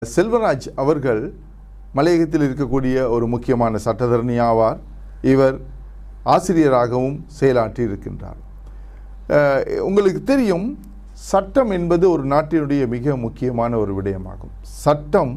செல்வராஜ் அவர்கள் மலையகத்தில் இருக்கக்கூடிய ஒரு முக்கியமான சட்டத்தரணி ஆவார் இவர் ஆசிரியராகவும் செயலாற்றி இருக்கின்றார் அஹ், உங்களுக்கு தெரியும் சட்டம் என்பது ஒரு நாட்டினுடைய மிக முக்கியமான ஒரு விடயமாகும் சட்டம்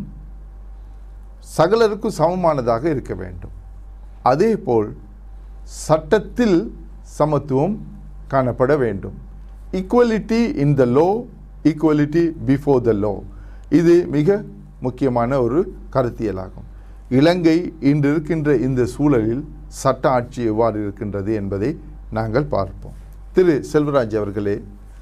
சகலருக்கும் சமமானதாக இருக்க வேண்டும் அதேபோல் சட்டத்தில் சமத்துவம் காணப்பட வேண்டும் equality in the law equality before the law இது மிக முக்கியமான ஒரு கருத்தியலாகும் இலங்கை இன்று இருக்கின்ற இந்த சூழலில் சட்ட ஆட்சி எவ்வாறு இருக்கின்றது என்பதை நாங்கள் பார்ப்போம் திரு செல்வராஜ் அவர்களே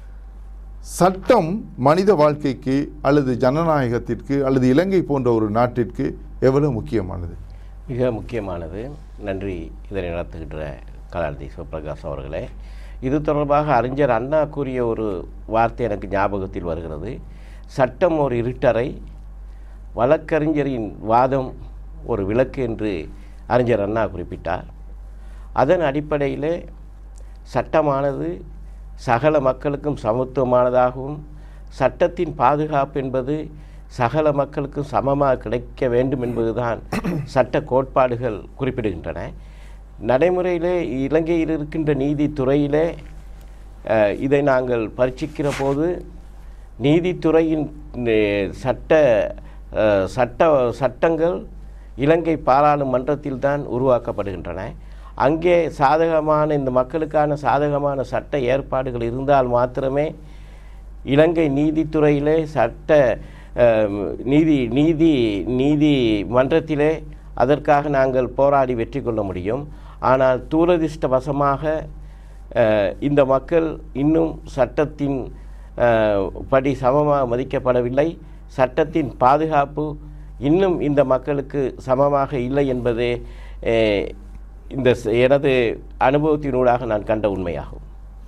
சட்டம் மனித வாழ்க்கைக்கு அல்லது ஜனநாயகத்திற்கு அல்லது இலங்கை போன்ற ஒரு நாட்டிற்கு எவ்வளவு முக்கியமானது மிக முக்கியமானது நன்றி இதனை நடத்துகின்ற கலாநிதி சிவபிரகாஷ் அவர்களே இது தொடர்பாக அறிஞர் அண்ணா கூறிய ஒரு வார்த்தை எனக்கு ஞாபகத்தில் வருகிறது சட்டம் ஒரு இருட்டறை வழக்கறிஞரின் வாதம் ஒரு விளக்கு என்று அறிஞர் அண்ணா குறிப்பிட்டார் அதன் அடிப்படையிலே சட்டமானது சகல மக்களுக்கும் சமத்துவமானதாகவும் சட்டத்தின் பாதுகாப்பு என்பது சகல மக்களுக்கும் சமமாக கிடைக்க வேண்டும் என்பதுதான் சட்ட கோட்பாடுகள் குறிப்பிடுகின்றன நடைமுறையிலே இலங்கையில் இருக்கின்ற நீதித்துறையிலே அஹ், இதை நாங்கள் பரீட்சிக்கிற போது நீதித்துறையின் அஹ், சட்ட அஹ், சட்ட சட்டங்கள் இலங்கை பாராளுமன்றத்தில் தான் உருவாக்கப்படுகின்றன அங்கே சாதகமான இந்த மக்களுக்கான சாதகமான சட்ட ஏற்பாடுகள் இருந்தால் மாத்திரமே இலங்கை நீதித்துறையிலே சட்ட அஹ், நீதி நீதி நீதிமன்றத்திலே அதற்காக நாங்கள் போராடி வெற்றி கொள்ள முடியும் ஆனால் துரதிர்ஷ்டவசமாக அஹ், இந்த மக்கள் இன்னும் சட்டத்தின் அஹ், படி சமமாக மதிக்கப்படவில்லை சட்டத்தின் பாதுகாப்பு இன்னும் இந்த மக்களுக்கு சமமாக இல்லை என்பதே அஹ், இந்த ச- எனது அனுபவத்தினூடாக நான் கண்ட உண்மையாகும்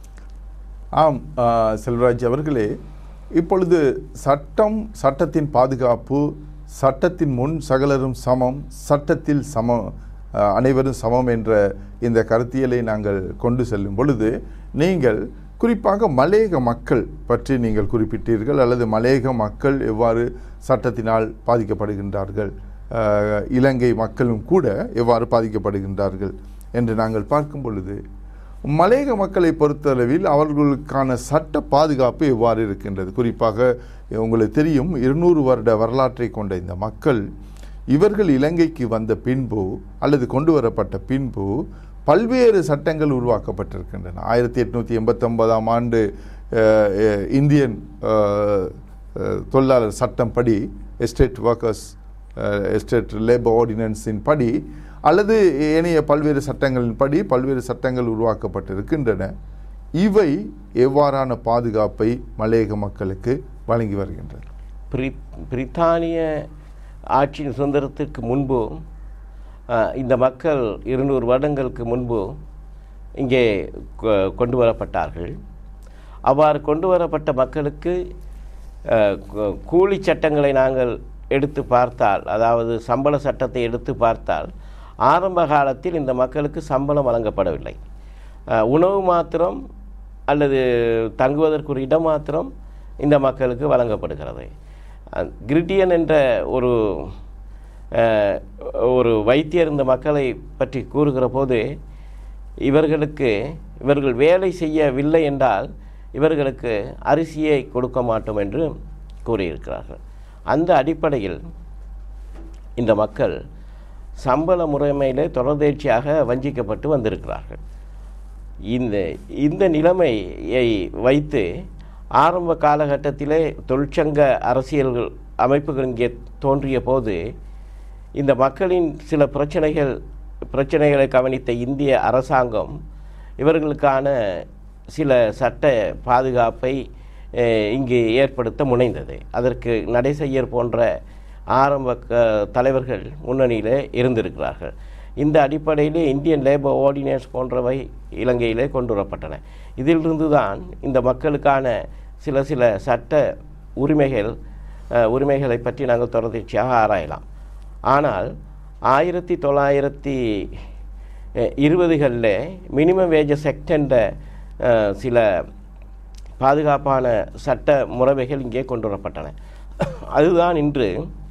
ஆம் ஆ, செல்வராஜ் அவர்களே இப்பொழுது சட்டம் சட்டத்தின் பாதுகாப்பு சட்டத்தின் முன் சகலரும் சமம் சட்டத்தில் சம ஆ, அனைவரும் சமம் என்ற இந்த கருத்தியலை நாங்கள் கொண்டு செல்லும் பொழுது நீங்கள் குறிப்பாக மலையக மக்கள் பற்றி நீங்கள் குறிப்பிட்டீர்கள் அல்லது மலையக மக்கள் எவ்வாறு சட்டத்தினால் பாதிக்கப்படுகின்றார்கள் ஆ, இலங்கை மக்களும் கூட எவ்வாறு பாதிக்கப்படுகின்றார்கள் என்று நாங்கள் பார்க்கும் பொழுது மலையக மக்களை பொறுத்தளவில் அவர்களுக்கான சட்ட பாதுகாப்பு எவ்வாறு இருக்கின்றது குறிப்பாக உங்களுக்கு தெரியும் இருநூறு வருட வரலாற்றை கொண்ட இந்த மக்கள் இவர்கள் இலங்கைக்கு வந்த பின்பு அல்லது கொண்டு வரப்பட்ட பின்பு பல்வேறு சட்டங்கள் உருவாக்கப்பட்டிருக்கின்றன ஆயிரத்தி எட்நூற்றி எண்பத்தொன்பதாம் ஆண்டு அஹ், அஹ், இந்தியன் அஹ், அஹ், தொழிலாளர் சட்டம் படி எஸ்டேட் ஒர்க்கர்ஸ் எஸ்டேட் லேபர் ஆர்டினன்ஸின் படி அல்லது ஏனைய பல்வேறு சட்டங்களின் படி பல்வேறு சட்டங்கள் உருவாக்கப்பட்டிருக்கின்றன இவை எவ்வாறான பாதுகாப்பை மலையக மக்களுக்கு வழங்கி வருகின்றன பிரி- பிரித்தானிய ஆட்சியின் சுதந்திரத்திற்கு முன்பு அஹ், இந்த மக்கள் இருநூறு வருடங்களுக்கு முன்பு இங்கே கொ- கொண்டு வரப்பட்டார்கள் அவ்வாறு கொண்டு வரப்பட்ட மக்களுக்கு அஹ், கூ- கூலி சட்டங்களை நாங்கள் எடுத்து பார்த்தால் அதாவது சம்பள சட்டத்தை எடுத்து பார்த்தால் ஆரம்ப காலத்தில் இந்த மக்களுக்கு சம்பளம் வழங்கப்படவில்லை அஹ், உணவு மாத்திரம் அல்லது தங்குவதற்கு ஒரு இடம் மாத்திரம் இந்த மக்களுக்கு வழங்கப்படுகிறது அஹ், கிரிட்டியன் என்ற ஒரு அஹ், ஒரு வைத்தியர் இந்த மக்களை பற்றி கூறுகிற போது இவர்களுக்கு இவர்கள் வேலை செய்யவில்லை என்றால் இவர்களுக்கு அரிசியை கொடுக்க மாட்டோம் என்று கூறியிருக்கிறார்கள் அந்த அடிப்படையில் இந்த மக்கள் சம்பள முறைமையிலே தொடர்ந்தேர்ச்சியாக வஞ்சிக்கப்பட்டு வந்திருக்கிறார்கள் இந்த இந்த நிலைமையை வைத்து ஆரம்ப காலகட்டத்திலே தொழிற்சங்க அரசியல்கள் அமைப்புகள் இங்கே தோன்றிய போது இந்த மக்களின் சில பிரச்சனைகள் பிரச்சனைகளை கவனித்த இந்திய அரசாங்கம் இவர்களுக்கான சில சட்ட பாதுகாப்பை அஹ், இங்கு ஏற்படுத்த முனைந்தது அதற்கு நடைசெய்யர் போன்ற ஆரம்ப க தலைவர்கள் முன்னணியிலே இருந்திருக்கிறார்கள் இந்த அடிப்படையிலே இந்தியன் லேபர் ஆர்டினன்ஸ் போன்றவை இலங்கையிலே கொண்டு வரப்பட்டன இதிலிருந்து தான் இந்த மக்களுக்கான சில சில சட்ட உரிமைகள் அஹ், உரிமைகளை பற்றி நாங்கள் தொடர்ச்சியாக ஆராயலாம் ஆனால் ஆயிரத்தி தொள்ளாயிரத்தி இருபதுகளில் மினிமம் வேஜஸ் செக்ட் என்ற அஹ், சில பாதுகாப்பான சட்ட முறைமைகள் இங்கே கொண்டு வரப்பட்டன அதுதான் இன்று